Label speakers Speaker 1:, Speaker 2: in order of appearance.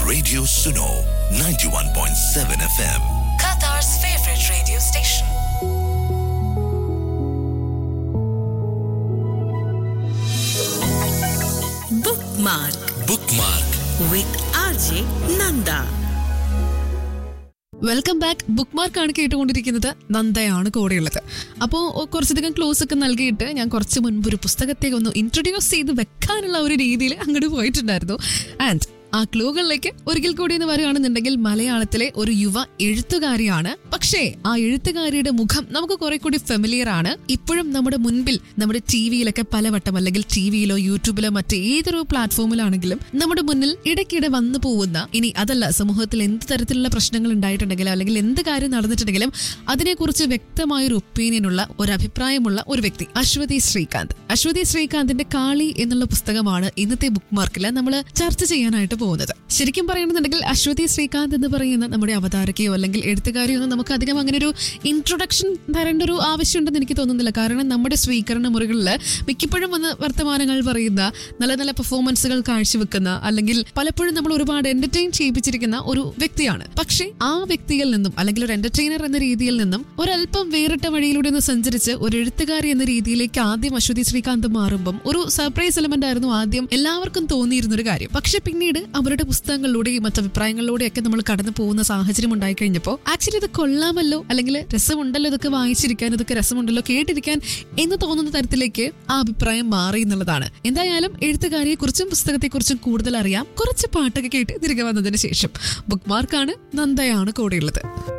Speaker 1: Radio Suno 91.7 FM.
Speaker 2: Qatar's favorite radio station.
Speaker 3: Bookmark
Speaker 1: Bookmark.
Speaker 3: with RJ Nanda.
Speaker 4: Welcome back ബുക്ക് മാർക്കാണ് കേട്ടുകൊണ്ടിരിക്കുന്നത് നന്ദയാണ് കൂടെയുള്ളത് അപ്പോൾ കുറച്ചധികം ക്ലോസ് ഒക്കെ നൽകിയിട്ട് ഞാൻ കുറച്ച് മുൻപ് ഒരു പുസ്തകത്തെ ഒന്ന് ഇൻട്രൊഡ്യൂസ് ചെയ്ത് വെക്കാനുള്ള ഒരു രീതിയിൽ അങ്ങോട്ട് പോയിട്ടുണ്ടായിരുന്നു ആൻഡ് ആ ക്ലൂകളിലേക്ക് ഒരിക്കൽ കൂടി എന്ന് പറയുകയാണെന്നുണ്ടെങ്കിൽ മലയാളത്തിലെ ഒരു യുവ എഴുത്തുകാരിയാണ് പക്ഷേ ആ എഴുത്തുകാരിയുടെ മുഖം നമുക്ക് കുറെ കൂടി ഫെമിലിയർ ആണ് ഇപ്പോഴും നമ്മുടെ മുൻപിൽ നമ്മുടെ ടി വിയിലൊക്കെ പലവട്ടം അല്ലെങ്കിൽ ടി വിയിലോ യൂട്യൂബിലോ മറ്റേതൊരു പ്ലാറ്റ്ഫോമിലാണെങ്കിലും നമ്മുടെ മുന്നിൽ ഇടയ്ക്കിടെ വന്നു പോകുന്ന ഇനി അതല്ല സമൂഹത്തിൽ എന്ത് തരത്തിലുള്ള പ്രശ്നങ്ങൾ ഉണ്ടായിട്ടുണ്ടെങ്കിലും അല്ലെങ്കിൽ എന്ത് കാര്യം നടന്നിട്ടുണ്ടെങ്കിലും അതിനെക്കുറിച്ച് വ്യക്തമായ ഒരു ഒപ്പീനിയൻ ഉള്ള ഒരു അഭിപ്രായമുള്ള ഒരു വ്യക്തി അശ്വതി ശ്രീകാന്ത് അശ്വതി ശ്രീകാന്തിന്റെ കാളി എന്നുള്ള പുസ്തകമാണ് ഇന്നത്തെ ബുക്ക് മാർക്കിൽ നമ്മൾ ചർച്ച ചെയ്യാനായിട്ട് പോകുന്നത് ശരിക്കും പറയുകയാണെന്നുണ്ടെങ്കിൽ അശ്വതി ശ്രീകാന്ത് എന്ന് പറയുന്ന നമ്മുടെ അവതാരകയോ അല്ലെങ്കിൽ എഴുത്തുകാരിയോ ഒന്നും നമുക്ക് അധികം അങ്ങനെ ഒരു ഇൻട്രൊഡക്ഷൻ തരേണ്ട ഒരു ആവശ്യമുണ്ടെന്ന് എനിക്ക് തോന്നുന്നില്ല കാരണം നമ്മുടെ സ്വീകരണ മുറികളിൽ മിക്കപ്പോഴും വന്ന് വർത്തമാനങ്ങൾ പറയുന്ന നല്ല നല്ല പെർഫോമൻസുകൾ കാഴ്ചവെക്കുന്ന അല്ലെങ്കിൽ പലപ്പോഴും നമ്മൾ ഒരുപാട് എന്റർടൈൻ ചെയ്യിപ്പിച്ചിരിക്കുന്ന ഒരു വ്യക്തിയാണ് പക്ഷേ ആ വ്യക്തിയിൽ നിന്നും അല്ലെങ്കിൽ ഒരു എന്റർടൈനർ എന്ന രീതിയിൽ നിന്നും ഒരല്പം വേറിട്ട വഴിയിലൂടെ ഒന്ന് സഞ്ചരിച്ച് ഒരു എഴുത്തുകാരി എന്ന രീതിയിലേക്ക് ആദ്യം അശ്വതി ശ്രീകാന്ത് മാറുമ്പം ഒരു സർപ്രൈസ് എലമെന്റ് ആയിരുന്നു ആദ്യം എല്ലാവർക്കും തോന്നിയിരുന്ന ഒരു കാര്യം പക്ഷെ പിന്നീട് അവരുടെ പുസ്തകങ്ങളിലൂടെയും മറ്റ് അഭിപ്രായങ്ങളിലൂടെയും ഒക്കെ നമ്മൾ കടന്നു പോകുന്ന സാഹചര്യം ഉണ്ടായി കഴിഞ്ഞപ്പോൾ ആക്ച്വലി ഇത് കൊള്ളാമല്ലോ അല്ലെങ്കിൽ രസമുണ്ടല്ലോ ഇതൊക്കെ വായിച്ചിരിക്കാൻ ഇതൊക്കെ രസമുണ്ടല്ലോ കേട്ടിരിക്കാൻ എന്ന് തോന്നുന്ന തരത്തിലേക്ക് ആ അഭിപ്രായം മാറി എന്നുള്ളതാണ് എന്തായാലും എഴുത്തുകാരിയെ കുറിച്ചും പുസ്തകത്തെക്കുറിച്ചും കൂടുതൽ അറിയാം കുറച്ച് പാട്ടൊക്കെ കേട്ട് തിരികെ വന്നതിന് ശേഷം ബുക്ക് മാർക്കാണ് നന്ദയാണ് കൂടെയുള്ളത്